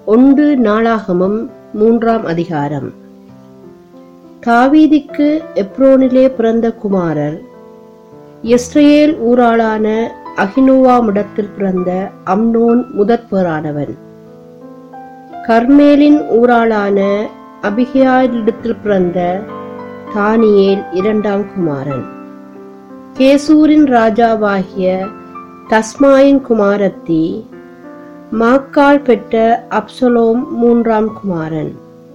ஒன்று நாளாகமம் மூன்றாம் அதிகாரம் தாவீதிக்கு எப்ரோனிலே பிறந்த குமாரர் இஸ்ரேல் ஊராளான அகினோவாமிடத்தில் பிறந்த அம்னோன் முதற்பேரானவன் கர்மேலின் ஊராளான அபிகியாயிடத்தில் பிறந்த தானியேல் இரண்டாம் குமாரன் கேசூரின் ராஜாவாகிய தஸ்மாயின் குமாரத்தி மாக்கால் பெற்ற அப்சலோம் மூன்றாம் குமாரன்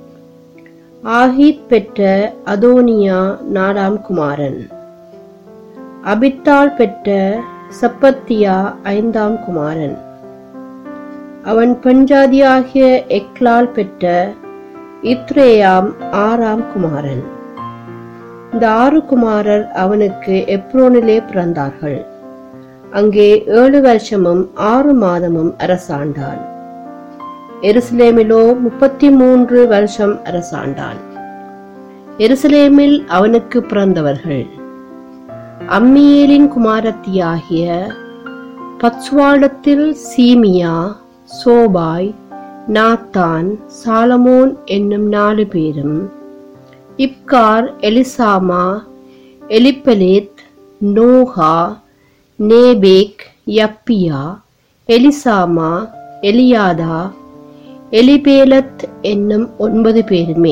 ஆஹீத் பெற்ற அதோனியா நாலாம் குமாரன் அபித்தாள் பெற்ற சப்பத்தியா ஐந்தாம் குமாரன் அவன் பெண்ஜாதியாகிய எக்லால் பெற்ற இத்ரேயாம் ஆறாம் குமாரன் இந்த ஆறு குமாரர் அவனுக்கு எப்ரோனிலே பிறந்தார்கள் அங்கே ஏழு வருஷமும் ஆறு மாதமும் அரசாண்டான் எருசலேமிலோ முப்பத்தி மூன்று வருஷம் அரசாண்டான் எருசலேமில் அவனுக்கு பிறந்தவர்கள் அம்மியேலின் குமாரத்தியாகிய பத்ஸ்வாடத்தில் சீமியா சோபாய் நாத்தான் சாலமோன் என்னும் நாலு பேரும் இப்கார் எலிசாமா எலிப்பலேத் நோகா நேபேக் யப்பியா எலிசாமா எலியாதா எலிபேலத் என்னும் ஒன்பது பேருமே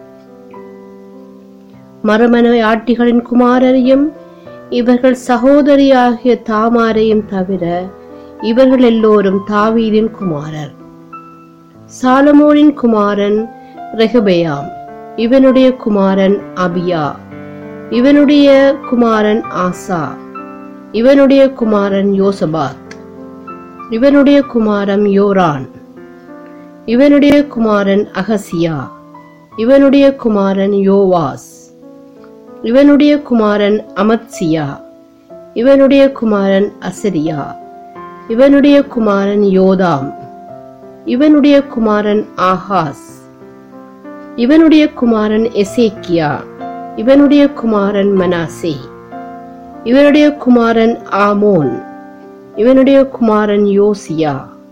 மறுமனையாட்டிகளின் குமாரரையும் இவர்கள் சகோதரியாகிய தாமாரையும் தவிர இவர்கள் எல்லோரும் தாவீதின் குமாரர் சாலமோனின் குமாரன் ரெகபெயாம் இவனுடைய குமாரன் அபியா இவனுடைய குமாரன் ஆசா இவனுடைய குமாரன் யோசபாத் இவனுடைய குமாரன் யோரான் இவனுடைய குமாரன் அகசியா இவனுடைய குமாரன் யோவாஸ் இவனுடைய குமாரன் அமத்சியா இவனுடைய குமாரன் அசரியா இவனுடைய குமாரன் யோதாம் இவனுடைய குமாரன் ஆகாஸ் இவனுடைய குமாரன் எசேக்கியா இவனுடைய குமாரன் மனாசே இவனுடைய குமாரன் ஆமோன் இவனுடைய குமாரன் யோசியா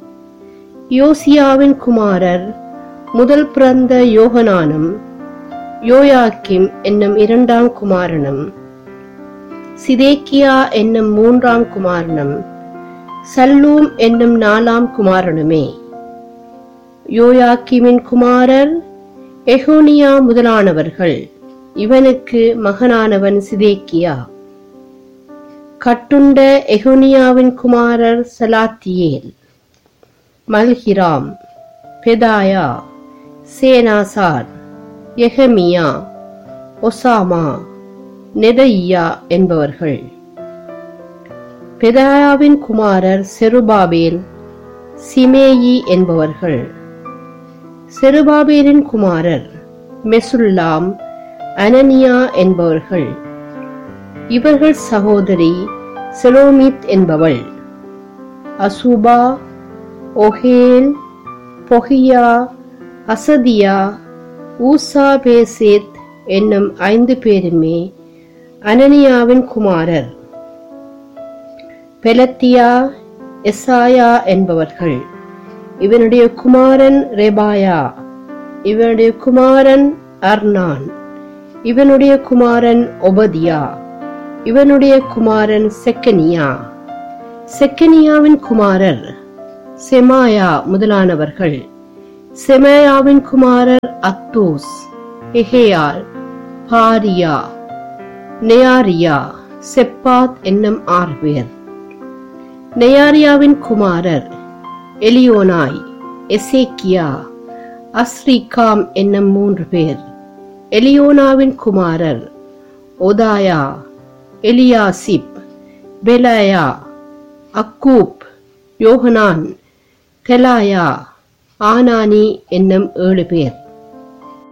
யோசியாவின் குமாரர் முதல் பிறந்த யோகனானும் யோயாக்கிம் என்னும் இரண்டாம் குமாரனும் சிதேக்கியா என்னும் மூன்றாம் குமாரனும் சல்லூம் என்னும் நாலாம் குமாரனுமே யோயாக்கிமின் குமாரர் எகோனியா முதலானவர்கள் இவனுக்கு மகனானவன் சிதேக்கியா கட்டுண்ட எகோனியாவின் குமாரர் சலாத்தியேல் மல்ஹிராம் பெதாயா சேனாசார் எஹமியா ஒசாமா நெதையா என்பவர்கள் பெதாயாவின் குமாரர் செருபாபேல் சிமேயி என்பவர்கள் செருபாபேலின் குமாரர் மெசுல்லாம் அனனியா என்பவர்கள் இவர்கள் சகோதரி செலோமித் என்பவள் அசுபா ஒஹேல் பொகியா அசதியா ஊசா பேசேத் என்னும் ஐந்து பேருமே அனனியாவின் குமாரர் பெலத்தியா எசாயா என்பவர்கள் இவனுடைய குமாரன் ரெபாயா இவனுடைய குமாரன் அர்னான் இவனுடைய குமாரன் ஒபதியா இவனுடைய குமாரன் செக்கனியா செக்கனியாவின் குமாரர் செமாயா முதலானவர்கள் செமாயாவின் குமாரர் அத்தூஸ் எஹேயால் பாரியா நெயாரியா செப்பாத் என்னும் ஆறு பேர் நெயாரியாவின் குமாரர் எலியோனாய் எசேக்கியா அஸ்ரிகாம் என்னும் மூன்று பேர் எலியோனாவின் குமாரர் ஒதாயா எலியாசிப் பெலாயா அக்கூப் யோகனான் தெலாயா ஆனானி என்னும் ஏழு பேர்